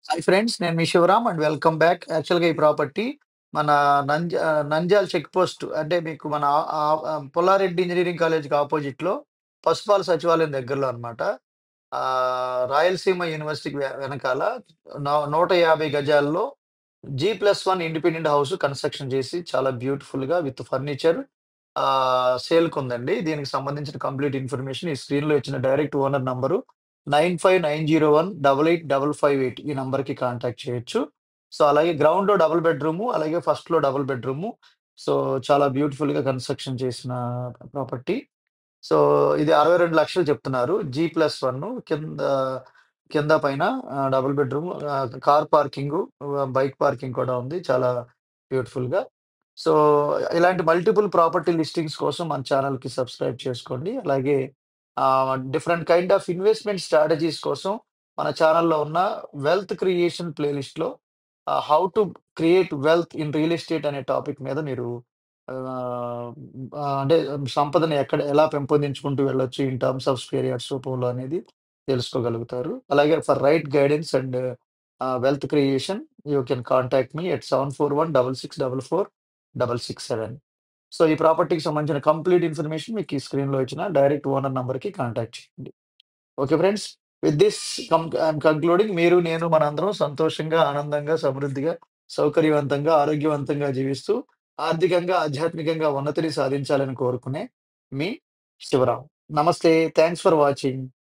Hi friends. నేను మీ Sivaram and welcome back. యాక్చువల్‌గా ఈ ప్రాపర్టీ మన నంజ నంద్యాల చెక్ పోస్ట్ అంటే మీకు మన ఆహ్, ఆహ్, పుల్లారెడ్డి ఇంజినీరింగ్ కాలేజ్‌కి అపోజిట్‌లో పసుపాల సచివాలయం దగ్గరలో అన్నమాట. ఆహ్, రాయలసీమ యూనివర్సిటీకి వె వెనకాల నో 150 గజాల్లో జీ+1 ఇండిపెండెంట్ హౌస్ కన్‌స్ట్రక్షన్ చేసి చాలా బ్యూటిఫుల్‌గా విత్ ఫర్నిచర్ ఆహ్, సేల్‌కుందండి. దీనికి సంబంధించిన కంప్లీట్ ఇన్ఫర్మేషన్ ఈ స్క్రీన్‌లో ఇచ్చిన డైరెక్ట్ ఓనర్ నంబరు 9590188558 ఈ నంబర్‌కి కాంటాక్ట్ చేయొచ్చు. సో, అలాగే గ్రౌండ్‌లో డబుల్ బెడ్‌రూము, అలాగే ఫస్ట్‌లో డబుల్ బెడ్‌రూము. సో, చాలా బ్యూటిఫుల్‌గా కన్‌స్ట్రక్షన్ చేసిన ప్రాపర్టీ. సో, ఇది 62,00,000 చెప్తున్నారు. జీ+1 కింద కింద పైన ah, double bedroom ah, car parking, ah, bike parking కూడా ఉంది. చాలా బ్యూటిఫుల్‌గా. సో, ఇలాంటి మల్టిపుల్ ప్రాపర్టీ లిస్టింగ్స్ కోసం మన ఛానెల్‌కి సబ్స్క్రైబ్ చేసుకోండి. అలాగే ah, different kind of investment strategies కోసం మన ఛానెల్‌లో ఉన్న వెల్త్ క్రియేషన్ ప్లేలిస్ట్‌లో ah, how to create wealth in real estate అనే టాపిక్ మీద మీరు ఆహ్, ఆహ్, అంటే సంపదని ఎక్కడ ఎలా పెంపొందించుకుంటూ వెళ్ళొచ్చు in terms of square yards రూపంలో అనేది తెలుసుకోగలుగుతారు. అలాగే for right guidance and ah, wealth creation you can contact me at 7416644667. So, ఈ ప్రాపర్టీకి సంబంధించిన కంప్లీట్ ఇన్ఫర్మేషన్ మీకు ఈ స్క్రీన్‌లో ఇచ్చిన డైరెక్ట్ ఓనర్ నంబర్‌కి కాంటాక్ట్ చేయండి. Okay friends. With this come I'm concluding మీరు, నేను మనందరం సంతోషంగా, ఆనందంగా, సమృద్ధిగా, సౌకర్యవంతంగా, ఆరోగ్యవంతంగా జీవిస్తూ ఆర్థికంగా, ఆధ్యాత్మికంగా ఉన్నతిని సాధించాలని కోరుకునే మీ శివరామ్. నమస్తే. Thanks for watching.